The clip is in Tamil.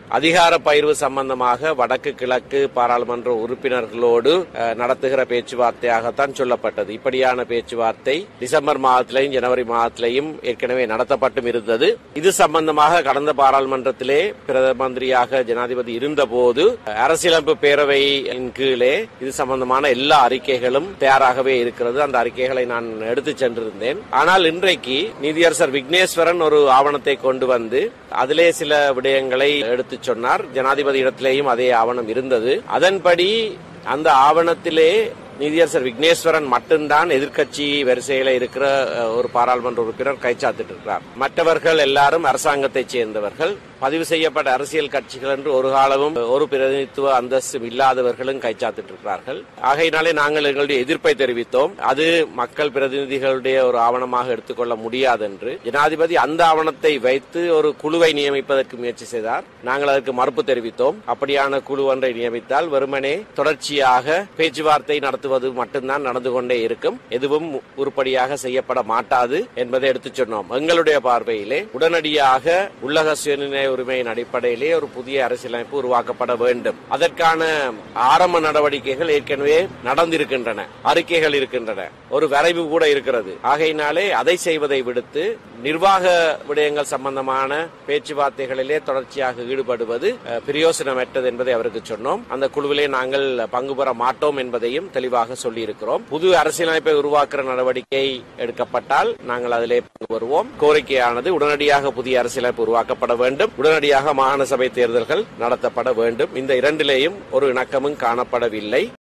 அதிகார பகிர்வு சம்பந்தமாக வடக்கு கிழக்கு பாராளுமன்ற உறுப்பினர்களோடு அஹ், நடத்துகிற பேச்சுவார்த்தையாகத்தான் சொல்லப்பட்டது இப்படியான பேச்சுவார்த்தை டிசம்பர் மாதத்திலையும் ஜனவரி மாதத்திலையும் ஏற்கனவே நடத்தப்பட்டும் இருந்தது இது சம்பந்தமாக கடந்த பாராளுமன்றத்திலே பிரதம மந்திரியாக ஜனாதிபதி இருந்தபோது அரசியலமைப்பு பேரவையின் கீழே இது சம்பந்தமான எல்லா அறிக்கைகளும் தயாராகவே இருக்கிறது அந்த அறிக்கைகளை நான் எடுத்துச் சென்றிருந்தேன் ஆனால் இன்றைக்கு நீதியரசர் விக்னேஸ்வரன் ஒரு ஆவணத்தை கொண்டு வந்து அதிலே சில விடயங்களை எடுத்துச் சொன்னார் ஜனாதிபதி இடத்திலேயும் அதே ஆவணம் இருந்தது அதன்படி அந்த ஆவணத்திலே நீதியரசர் விக்னேஸ்வரன் மட்டும்தான் எதிர்க்கட்சி வரிசையில இருக்கிற அஹ், ஒரு பாராளுமன்ற உறுப்பினர் கைச்சாத்திட்டு இருக்கிறார் மற்றவர்கள் எல்லாரும் அரசாங்கத்தைச் சேர்ந்தவர்கள் பதிவு செய்யப்பட்ட அரசியல் கட்சிகள் என்று ஒரு காலமும் ஒரு பிரதிநிதித்துவ அந்தஸ்து இல்லாதவர்களும் கைச்சாத்திட்டு இருக்கிறார்கள் ஆகையினாலே நாங்கள் எங்களுடைய எதிர்ப்பை தெரிவித்தோம் அது மக்கள் பிரதிநிதிகளுடைய ஒரு ஆவணமாக எடுத்துக்கொள்ள முடியாது என்று ஜனாதிபதி அந்த ஆவணத்தை வைத்து ஒரு குழுவை நியமிப்பதற்கு முயற்சி செய்தார் நாங்கள் அதற்கு மறுப்பு தெரிவித்தோம் அப்படியான குழு ஒன்றை நியமித்தால் வெறுமனே தொடர்ச்சியாக பேச்சுவார்த்தை நடத்துவது மட்டும்தான் நடந்து கொண்டே இருக்கும் எதுவும் உருப்படியாக செய்யப்பட மாட்டாது என்பதை எடுத்துச் சொன்னோம் எங்களுடைய பார்வையிலே உடனடியாக உள்ளக சுயநிர்ணய உரிமையின் அடிப்படையிலே ஒரு புதிய அரசியலமைப்பு உருவாக்கப்பட வேண்டும் அதற்கான ஆரம்ப நடவடிக்கைகள் ஏற்கனவே நடந்திருக்கின்றன அறிக்கைகள் இருக்கின்றன ஒரு வரைவு கூட இருக்கிறது ஆகையினாலே அதை செய்வதை விடுத்து நிர்வாக விடயங்கள் சம்பந்தமான பேச்சுவார்த்தைகளிலே தொடர்ச்சியாக ஈடுபடுவது அஹ், பிரயோசனமற்றது என்பதை அவருக்கு சொன்னோம் அந்த குழுவிலே நாங்கள் பங்கு பெற மாட்டோம் என்பதையும் தெளிவாக சொல்லியிருக்கிறோம் புது அரசியலமைப்பை உருவாக்குற நடவடிக்கை எடுக்கப்பட்டால் நாங்கள் அதிலே பங்கு பெறுவோம் கோரிக்கையானது உடனடியாக புதிய அரசியலமைப்பு உருவாக்கப்பட வேண்டும் உடனடியாக மாகாண சபை தேர்தல்கள் நடத்தப்பட வேண்டும் இந்த இரண்டிலேயும் ஒரு இணக்கமும் காணப்படவில்லை